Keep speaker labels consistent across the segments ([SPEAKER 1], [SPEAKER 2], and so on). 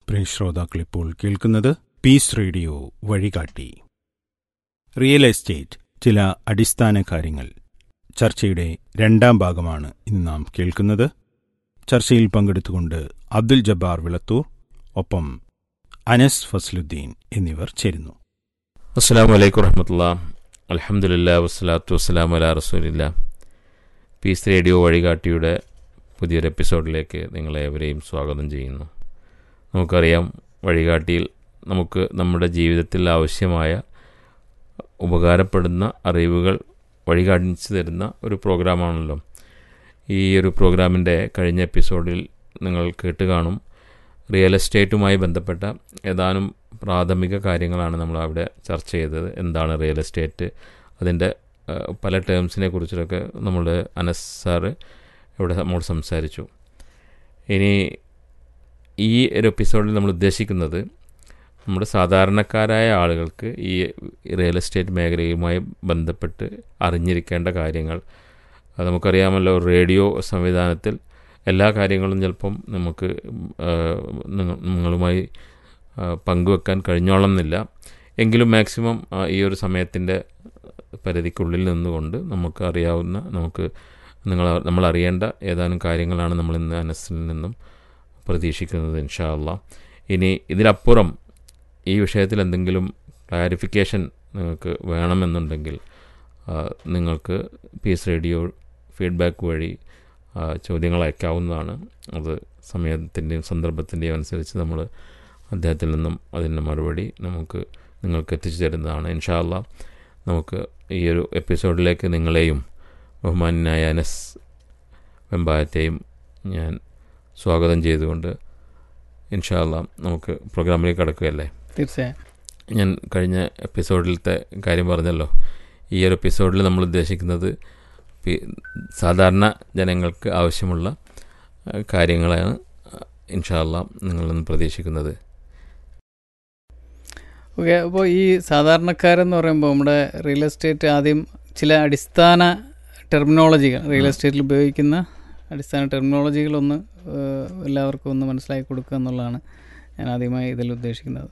[SPEAKER 1] പ്രിയ ശ്രോതാക്കളിപ്പോൾ കേൾക്കുന്നത് peace radio വഴികാട്ടി റിയൽ എസ്റ്റേറ്റ് ചില അടിസ്ഥാന കാര്യങ്ങൾ ചർച്ചയുടെ രണ്ടാം ഭാഗമാണ് ഇന്ന് നാം കേൾക്കുന്നത് ചർച്ചയിൽ പങ്കെടുത്തുകൊണ്ട് അബ്ദുൽ ജബ്ബാർ വിളത്തൂർ ഒപ്പം അനസ് ഫസ്ലുദ്ദീൻ എന്നിവർ ചേരുന്നു
[SPEAKER 2] അസ്സാം വലൈക്കും വറഹമത്തുള്ള അലഹമുല്ല വസ്സലാത്തു വസ്സലാം അല റസൂലില്ല പീസ് റേഡിയോ വഴികാട്ടിയുടെ പുതിയൊരു എപ്പിസോഡിലേക്ക് നിങ്ങളേവരെയും സ്വാഗതം ചെയ്യുന്നു നമുക്കറിയാം വഴികാട്ടിയിൽ നമുക്ക് നമ്മുടെ ജീവിതത്തിൽ ആവശ്യമായ ഉപകാരപ്പെടുന്ന അറിവുകൾ വഴികാണിച്ചു തരുന്ന ഒരു പ്രോഗ്രാമാണല്ലോ ഈ ഒരു പ്രോഗ്രാമിൻ്റെ കഴിഞ്ഞ എപ്പിസോഡിൽ നിങ്ങൾ കേട്ട് കാണും റിയൽ എസ്റ്റേറ്റുമായി ബന്ധപ്പെട്ട ഏതാനും പ്രാഥമിക കാര്യങ്ങളാണ് നമ്മൾ അവിടെ ചർച്ച ചെയ്തത് എന്താണ് റിയൽ എസ്റ്റേറ്റ് അതിൻ്റെ ഏഹ്, പല ടേംസിനെ കുറിച്ചൊക്കെ നമ്മൾ അനസ് സാറ് ഇവിടെ നമ്മോട് സംസാരിച്ചു ഇനി ഈ ഒരു എപ്പിസോഡിൽ നമ്മൾ ഉദ്ദേശിക്കുന്നത് നമ്മുടെ സാധാരണക്കാരായ ആളുകൾക്ക് ഈ റിയൽ എസ്റ്റേറ്റ് മേഖലയുമായി ബന്ധപ്പെട്ട് അറിഞ്ഞിരിക്കേണ്ട കാര്യങ്ങൾ അത് നമുക്കറിയാമല്ലോ റേഡിയോ സംവിധാനത്തിൽ എല്ലാ കാര്യങ്ങളും ചിലപ്പം നമുക്ക് ആ, നിങ്ങ- നിങ്ങളുമായി ആ, പങ്കുവെക്കാൻ കഴിഞ്ഞോളം എന്നില്ല എങ്കിലും മാക്സിമം ആ, ഈ ഒരു സമയത്തിൻ്റെ പരിധിക്കുള്ളിൽ നിന്നുകൊണ്ട് നമുക്ക് അറിയാവുന്ന നമുക്ക് നിങ്ങൾ നമ്മൾ അറിയേണ്ട ഏതാനും കാര്യങ്ങളാണ് നമ്മൾ ഇന്ന് അനസിൽ നിന്നും പ്രതീക്ഷിക്കുന്നത് ഇൻഷാ അള്ളാ ഇനി ഇതിനപ്പുറം ഈ വിഷയത്തിൽ എന്തെങ്കിലും ക്ലാരിഫിക്കേഷൻ നിങ്ങൾക്ക് വേണമെന്നുണ്ടെങ്കിൽ ആ, നിങ്ങൾക്ക് പീസ് റേഡിയോ ഫീഡ്ബാക്ക് വഴി ആ, ചോദ്യങ്ങൾ അയക്കാവുന്നതാണ് അത് സമയത്തിൻ്റെയും സന്ദർഭത്തിൻ്റെയും അനുസരിച്ച് നമ്മൾ അദ്ദേഹത്തിൽ നിന്നും അതിൻ്റെ മറുപടി നമുക്ക് നിങ്ങൾക്ക് എത്തിച്ചു തരുന്നതാണ് ഇൻഷാ അള്ളാ നമുക്ക് ഈ ഒരു എപ്പിസോഡിലേക്ക് നിങ്ങളെയും ബഹുമാനായ അനസ് വെമ്പായത്തെയും ഞാൻ സ്വാഗതം ചെയ്തുകൊണ്ട് ഇൻഷാ അള്ളാ നമുക്ക് പ്രോഗ്രാമിലേക്ക് കടക്കുകയല്ലേ
[SPEAKER 3] തീർച്ചയായും
[SPEAKER 2] ഞാൻ കഴിഞ്ഞ എപ്പിസോഡിലത്തെ കാര്യം പറഞ്ഞല്ലോ ഈ ഒരു എപ്പിസോഡിൽ നമ്മൾ ഉദ്ദേശിക്കുന്നത് പി- സാധാരണ ജനങ്ങൾക്ക് ആവശ്യമുള്ള അഹ്, കാര്യങ്ങളാണ് ഇൻഷാല്ല നിങ്ങളിൽ നിന്ന് പ്രതീക്ഷിക്കുന്നത്
[SPEAKER 3] ഓക്കെ അപ്പോൾ ഈ സാധാരണക്കാരെന്ന് പറയുമ്പോൾ നമ്മുടെ റിയൽ എസ്റ്റേറ്റ് ആദ്യം ചില അടിസ്ഥാന ടെർമിനോളജികൾ റിയൽ എസ്റ്റേറ്റിൽ ഉപയോഗിക്കുന്ന അടിസ്ഥാന ടെർമിനോളജികളൊന്ന് ഏഹ്, എല്ലാവർക്കും ഒന്ന് മനസ്സിലാക്കി കൊടുക്കുക എന്നുള്ളതാണ് ഞാൻ ആദ്യമായി ഇതിൽ ഉദ്ദേശിക്കുന്നത്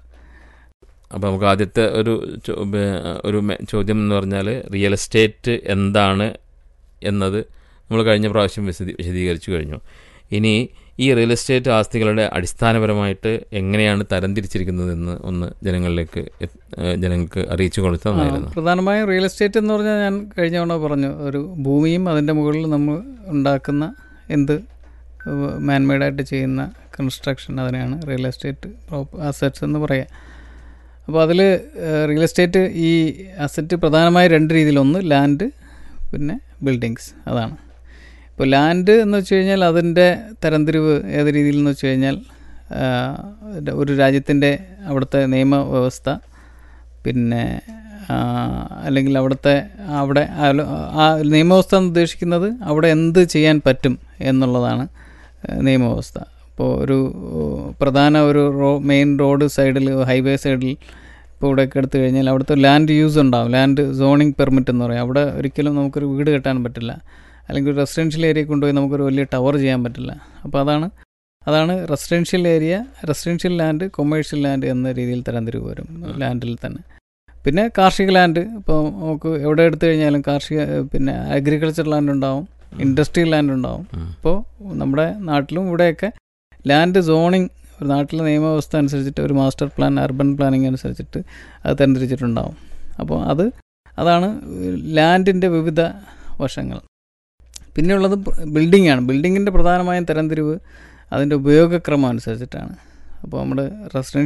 [SPEAKER 2] അപ്പോൾ നമുക്ക് ആദ്യത്തെ ഒരു ചോ- ബേ- ഒരു മെ- ചോദ്യം എന്ന് പറഞ്ഞാൽ റിയൽ എസ്റ്റേറ്റ് എന്താണ് എന്നത് നമ്മൾ കഴിഞ്ഞ പ്രാവശ്യം വിശദീ വിശദീകരിച്ചു കഴിഞ്ഞു ഇനി ഈ റിയൽ എസ്റ്റേറ്റ് ആസ്തികളുടെ അടിസ്ഥാനപരമായിട്ട് എങ്ങനെയാണ് തരംതിരിച്ചിരിക്കുന്നതെന്ന് ഒന്ന് ജനങ്ങളിലേക്ക് എത്ത്- ഏഹ് ജനങ്ങൾക്ക് അറിയിച്ചു കൊടുത്താൽ
[SPEAKER 3] ആ,
[SPEAKER 2] നന്നായിരുന്നു
[SPEAKER 3] പ്രധാനമായും റിയൽ എസ്റ്റേറ്റ് എന്ന് പറഞ്ഞാൽ ഞാൻ കഴിഞ്ഞ തവണ പറഞ്ഞു ഒരു ഭൂമിയും അതിൻ്റെ മുകളിൽ നമ്മൾ ഉണ്ടാക്കുന്ന എന്ത് മാൻമെയ്ഡായിട്ട് ചെയ്യുന്ന കൺസ്ട്രക്ഷൻ അതിനെയാണ് റിയൽ എസ്റ്റേറ്റ് അസറ്റ്സ് എന്ന് പറയുക അപ്പോൾ അതിൽ റിയൽ എസ്റ്റേറ്റ് ഈ അസറ്റ് പ്രധാനമായി രണ്ട് രീതിയിൽ ഒന്ന് ലാൻഡ് പിന്നെ ബിൽഡിങ്സ് അതാണ് ഇപ്പോൾ ലാൻഡ് എന്ന് വെച്ച് കഴിഞ്ഞാൽ അതിൻ്റെ തരംതിരിവ് ഏത് രീതിയിൽ എന്ന് വെച്ച് കഴിഞ്ഞാൽ ആ, ഒരു രാജ്യത്തിൻ്റെ അവിടുത്തെ നിയമവ്യവസ്ഥ പിന്നെ ആ, അല്ലെങ്കിൽ അവിടുത്തെ അവിടെ ആ- ആ നിയമവ്യവസ്ഥ എന്ന് ഉദ്ദേശിക്കുന്നത് അവിടെ എന്ത് ചെയ്യാൻ പറ്റും എന്നുള്ളതാണ് ആ, നിയമവ്യവസ്ഥ ഇപ്പോൾ ഒരു പ്രധാന ഒരു റോ മെയിൻ റോഡ് സൈഡിൽ ഹൈവേ സൈഡിൽ ഇപ്പോൾ ഇവിടെയൊക്കെ എടുത്തു കഴിഞ്ഞാൽ അവിടുത്തെ ലാൻഡ് യൂസ് ഉണ്ടാവും ലാൻഡ് സോണിങ് പെർമിറ്റ് എന്ന് പറയും അവിടെ ഒരിക്കലും നമുക്കൊരു വീട് കെട്ടാൻ പറ്റില്ല അല്ലെങ്കിൽ ഒരു റെസിഡൻഷ്യൽ ഏരിയ കൊണ്ടുപോയി നമുക്കൊരു വലിയ ടവർ ചെയ്യാൻ പറ്റില്ല അപ്പോൾ അതാണ് അതാണ് residential area residential land commercial land എന്ന രീതിയിൽ തരംതിരിവ് വരും ലാൻഡിൽ തന്നെ പിന്നെ കാർഷിക ലാൻഡ് ഇപ്പോൾ നമുക്ക് എവിടെ എടുത്തു കഴിഞ്ഞാലും കാർഷിക പിന്നെ അഗ്രികൾച്ചർ ലാൻഡ് ഉണ്ടാവും ഇൻഡസ്ട്രിയൽ ലാൻഡ് ഉണ്ടാവും
[SPEAKER 2] ഉം.
[SPEAKER 3] അപ്പോൾ നമ്മുടെ നാട്ടിലും ഇവിടെയൊക്കെ ലാൻഡ് സോണിങ് ഒരു നാട്ടിലെ നിയമവ്യവസ്ഥ അനുസരിച്ചിട്ട് ഒരു മാസ്റ്റർ പ്ലാൻ അർബൻ പ്ലാനിങ് അനുസരിച്ചിട്ട് അത് തരംതിരിച്ചിട്ടുണ്ടാവും അപ്പോൾ അത് അതാണ് ലാൻഡിൻ്റെ വിവിധ വശങ്ങൾ പിന്നെയുള്ളത് ബിൽഡിംഗ് ആണ് ബിൽഡിങ്ങിൻ്റെ പ്രധാനമായും തരംതിരിവ് അതിൻ്റെ ഉപയോഗക്രമം അനുസരിച്ചിട്ടാണ് അപ്പോൾ നമ്മുടെ റെസിഡൻഷ്യൽ